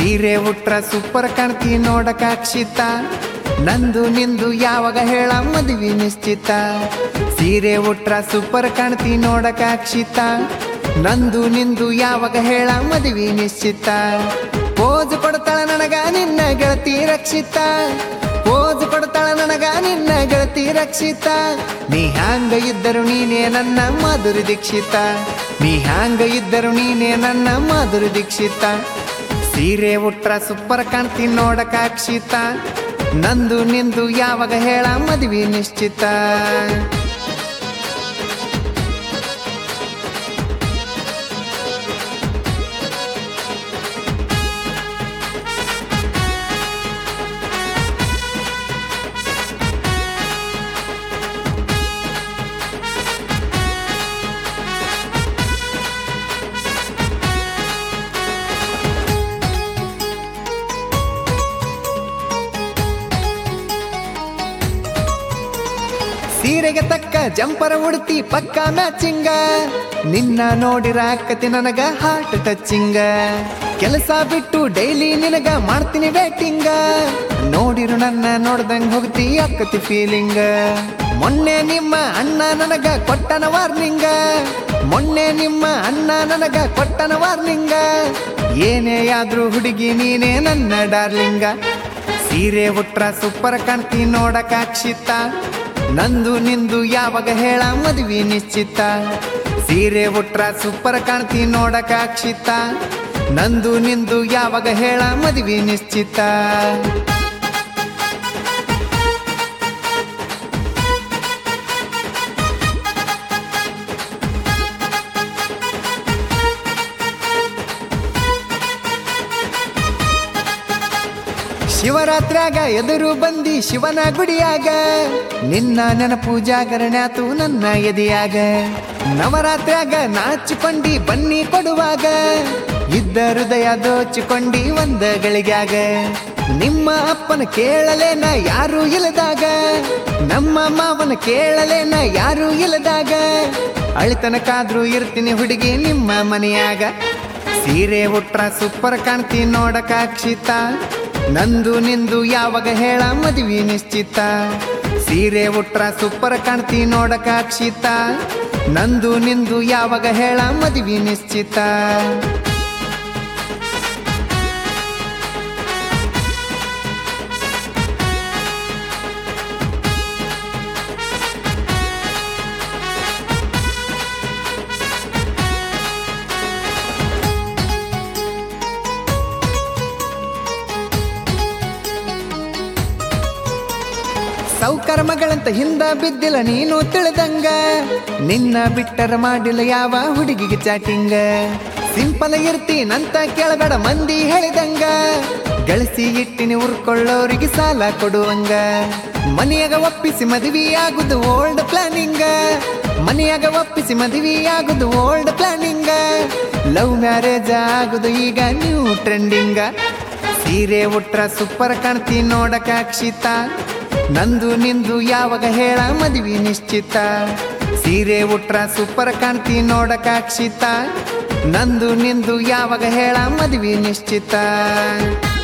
ಸೀರೆ ಉಟ್ರ ಸೂಪರ್ ಕಾಣ್ತಿ ನೋಡಕ ಅಕ್ಷಿತ ನಂದು ನಿಂದು ಯಾವಾಗ ಹೇಳ ಮದುವೆ ನಿಶ್ಚಿತ ಸೀರೆ ಉಟ್ರ ಸೂಪರ್ ಕಾಣ್ತಿ ನೋಡಕ ಅಕ್ಷಿತ ನಂದು ನಿಂದು ಯಾವಾಗ ಹೇಳ ಮದುವೆ ನಿಶ್ಚಿತ ಪೋಜ್ ಕೊಡ್ತಾಳ ನನಗ ನಿನ್ನ ಗೆಳತಿ ರಕ್ಷಿತ ಪೋಜ್ ಕೊಡ್ತಾಳ ನನಗ ನಿನ್ನ ಗೆಳತಿ ರಕ್ಷಿತ ನೀ ಹ್ಯಾಂಗ ಇದ್ದರು ನೀನೇ ನನ್ನ ಮಾಧುರಿ ದೀಕ್ಷಿತ ನೀ ಹ್ಯಾಂಗ ಇದ್ದರು ನೀನೇ ನನ್ನ ಮಾಧುರಿ ದೀಕ್ಷಿತ ಸೀರೆ ಉಟ್ರ ಸೂಪರ್ ಕಾಣ್ತಿ ನೋಡಕ ಅಕ್ಷಿತ ನಂದು ನಿಂದು ಯಾವಾಗ ಹೇಳ ಮದುವೆ ನಿಶ್ಚಿತ ಸೀರೆಗೆ ತಕ್ಕ ಜಂಪರ ಉಡ್ತಿ ಪಕ್ಕ ಮ್ಯಾಚಿಂಗ ನಿನ್ನ ನೋಡಿರ ಅಕ್ಕತಿ ನನಗ ಹಾರ್ಟ್ ಟಚಿಂಗ ಕೆಲಸ ಬಿಟ್ಟು ಡೈಲಿ ನಿನಗ ಮಾಡ್ತೀನಿ ವೇಟಿಂಗ ನೋಡಿರು ನನ್ನ ನೋಡ್ದಂಗ್ ಹೋಗ್ತಿ ಅಕ್ಕತಿ ಫೀಲಿಂಗ ಮೊನ್ನೆ ನಿಮ್ಮ ಅಣ್ಣ ನನಗ ಕೊಟ್ಟನ ವಾರ್ನಿಂಗ ಮೊನ್ನೆ ನಿಮ್ಮ ಅಣ್ಣ ನನಗ ಕೊಟ್ಟನ ವಾರ್ನಿಂಗ ಏನೇ ಆದ್ರೂ ಹುಡುಗಿ ನೀನೇ ನನ್ನ ಡಾರ್ಲಿಂಗ ಸೀರೆ ಉಟ್ರ ಸೂಪರ್ ಕಾಣ್ತಿ ನೋಡಕ ಅಕ್ಷಿತ ನಂದು ನಿಂದು ಯಾವಾಗ ಹೇಳ ಮದುವೆ ನಿಶ್ಚಿತ ಸೀರೆ ಉಟ್ರ ಸೂಪರ್ ಕಾಣ್ತಿ ನೋಡಕ ಅಕ್ಷಿತ ನಂದು ನಿಂದು ಯಾವಾಗ ಹೇಳ ಮದುವೆ ನಿಶ್ಚಿತ ಶಿವರಾತ್ರ್ಯಾಗ ಎದುರು ಬಂದಿ ಶಿವನ ಗುಡಿಯಾಗ ನಿನ್ನ ನೆನಪು ಜಾಗರಣಾತು ನನ್ನ ಎದೆಯಾಗ ನವರಾತ್ರ್ಯಾಗ ನಾಚಿಕೊಂಡಿ ಬನ್ನಿ ಕೊಡುವಾಗ ಇದ್ದ ಹೃದಯ ದೋಚಿಕೊಂಡಿ ಒಂದ ಗಳಿಗ್ಯಾಗ ನಿಮ್ಮ ಅಪ್ಪನ ಕೇಳಲೇನ ಯಾರು ಇಲ್ಲದಾಗ ನಮ್ಮ ಮಾವನ ಕೇಳಲೇನ ಯಾರು ಇಲ್ಲದಾಗ ಅಳಿತನಕಾದ್ರೂ ಇರ್ತೀನಿ ಹುಡುಗಿ ನಿಮ್ಮ ಮನೆಯಾಗ ಸೀರೆ ಉಟ್ರ ಸೂಪರ್ ಕಾಣ್ತಿ ನೋಡಕ ಅಕ್ಷಿತ ನಂದು ನಿಂದು ಯಾವಾಗ ಹೇಳ ಮದುವೆ ನಿಶ್ಚಿತ ಸೀರೆ ಉಟ್ರ ಸೂಪರ್ ಕಾಣ್ತಿ ನೋಡಕ ಅಕ್ಷಿತ ನಂದು ನಿಂದು ಯಾವಾಗ ಹೇಳ ಮದುವೆ ನಿಶ್ಚಿತ ಸೌಕರ ಮಗಳಂತ ಹಿಂದ ಬಿದ್ದಿಲ್ಲ ನೀನು ತಿಳಿದಂಗ ನಿನ್ನ ಬಿಟ್ಟರ ಮಾಡಿಲ್ಲ ಯಾವ ಹುಡುಗಿಗೆ ಚಾಟಿಂಗ ಸಿಂಪಲ್ ಇರ್ತೀನಂತ ಕೇಳಬೇಡ ಮಂದಿ ಹೇಳಿದಂಗ ಗಳಿಸಿ ಇಟ್ಟಿನಿ ಉರ್ಕೊಳ್ಳೋರಿಗೆ ಸಾಲ ಕೊಡುವಂಗ ಮನೆಯಾಗ ಒಪ್ಪಿಸಿ ಮದುವೆ ಆಗುದು ಓಲ್ಡ್ ಪ್ಲಾನಿಂಗ ಮನೆಯಾಗ ಒಪ್ಪಿಸಿ ಮದುವೆ ಆಗುದು ಓಲ್ಡ್ ಪ್ಲಾನಿಂಗ ಲವ್ ಮ್ಯಾರೇಜ್ ಆಗುದು ಈಗ ನ್ಯೂ ಟ್ರೆಂಡಿಂಗ ಸೀರೆ ಉಟ್ರ ಸೂಪರ್ ಕಾಣ್ತಿ ನೋಡಕ ಅಕ್ಷಿತ ನಂದು ನಿಂದು ಯಾವಾಗ ಹೇಳ ಮದುವೆ ನಿಶ್ಚಿತ ಸೀರೆ ಉಟ್ರ ಸೂಪರ್ ಕಾಣ್ತಿ ನೋಡಕ ಅಕ್ಷಿತ ನಂದು ನಿಂದು ಯಾವಾಗ ಹೇಳ ಮದುವೆ ನಿಶ್ಚಿತ